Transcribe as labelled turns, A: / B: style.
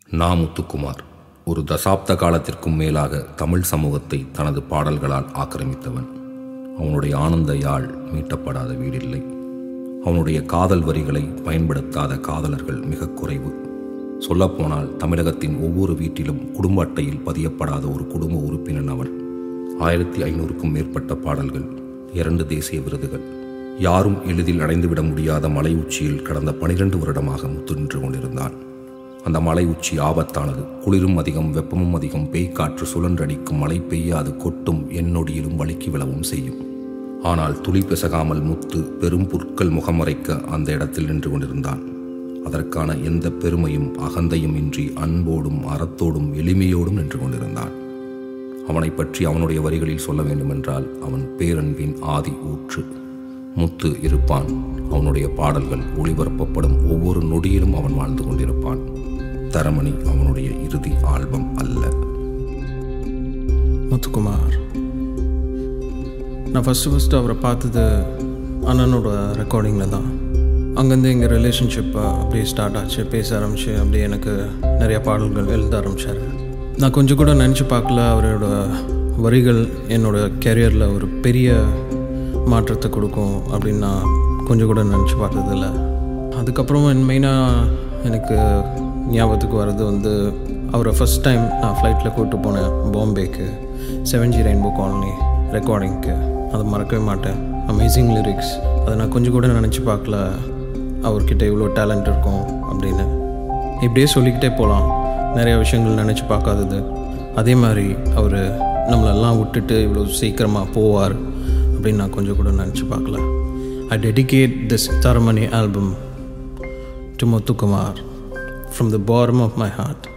A: நா முத்துக்குமார் ஒரு தசாப்த காலத்திற்கும் மேலாக தமிழ் சமூகத்தை தனது பாடல்களால் ஆக்கிரமித்தவன் அவனுடைய ஆனந்த யாழ் மீட்டப்படாத வீடில்லை அவனுடைய காதல் வரிகளை பயன்படுத்தாத காதலர்கள் மிக குறைவு சொல்லப்போனால் தமிழகத்தின் ஒவ்வொரு வீட்டிலும் குடும்ப அட்டையில் பதியப்படாத ஒரு குடும்ப உறுப்பினன் அவன் ஆயிரத்தி ஐநூறுக்கும் மேற்பட்ட பாடல்கள் இரண்டு தேசிய விருதுகள் யாரும் எளிதில் அடைந்துவிட முடியாத மலை உச்சியில் கடந்த பனிரெண்டு வருடமாக முத்து நின்று கொண்டிருந்தான் அந்த மலை உச்சி ஆபத்தானது குளிரும் அதிகம் வெப்பமும் அதிகம் பேய்க்காற்று சுழன்றடிக்கும் மழை பெய்யாது கொட்டும் எண்ணொடியிலும் வழுக்கி விழவும் செய்யும் ஆனால் துளி பிசகாமல் முத்து பெரும் புற்கள் முகமறைக்க அந்த இடத்தில் நின்று கொண்டிருந்தான் அதற்கான எந்த பெருமையும் அகந்தையும் இன்றி அன்போடும் அறத்தோடும் எளிமையோடும் நின்று கொண்டிருந்தான் அவனை பற்றி அவனுடைய வரிகளில் சொல்ல வேண்டுமென்றால் அவன் பேரன்பின் ஆதி ஊற்று முத்து இருப்பான் அவனுடைய பாடல்கள் ஒளிபரப்பப்படும் ஒவ்வொரு நொடியிலும் அவன் வாழ்ந்து கொண்டிருப்பான் தரமணி அவனுடைய இறுதி ஆல்பம் அல்ல
B: முத்துக்குமார் நான் ஃபஸ்ட்டு ஃபஸ்ட்டு அவரை பார்த்தது அண்ணனோட ரெக்கார்டிங்கில் தான் அங்கேருந்து எங்கள் ரிலேஷன்ஷிப் அப்படியே ஸ்டார்ட் ஆச்சு பேச ஆரம்பிச்சு அப்படியே எனக்கு நிறைய பாடல்கள் எழுத ஆரம்பித்தார் நான் கொஞ்சம் கூட நினச்சி பார்க்கல அவரோட வரிகள் என்னோட கெரியரில் ஒரு பெரிய மாற்றத்தை கொடுக்கும் அப்படின்னு நான் கொஞ்சம் கூட நினச்சி பார்த்ததில்ல அதுக்கப்புறம் மெயினாக எனக்கு ஞாபகத்துக்கு வர்றது வந்து அவரை ஃபஸ்ட் டைம் நான் ஃப்ளைட்டில் கூப்பிட்டு போனேன் பாம்பேக்கு செவன் ஜி ரெயின்போ காலனி ரெக்கார்டிங்க்கு அதை மறக்கவே மாட்டேன் அமேசிங் லிரிக்ஸ் அதை நான் கொஞ்சம் கூட நினச்சி பார்க்கல அவர்கிட்ட இவ்வளோ டேலண்ட் இருக்கும் அப்படின்னு இப்படியே சொல்லிக்கிட்டே போகலாம் நிறைய விஷயங்கள் நினச்சி பார்க்காதது அதே மாதிரி அவர் நம்மளெல்லாம் விட்டுட்டு இவ்வளோ சீக்கிரமாக போவார் அப்படின்னு நான் கொஞ்சம் கூட நினச்சி பார்க்கல I dedicate this Taramani album to Muthukumar from the bottom of my heart.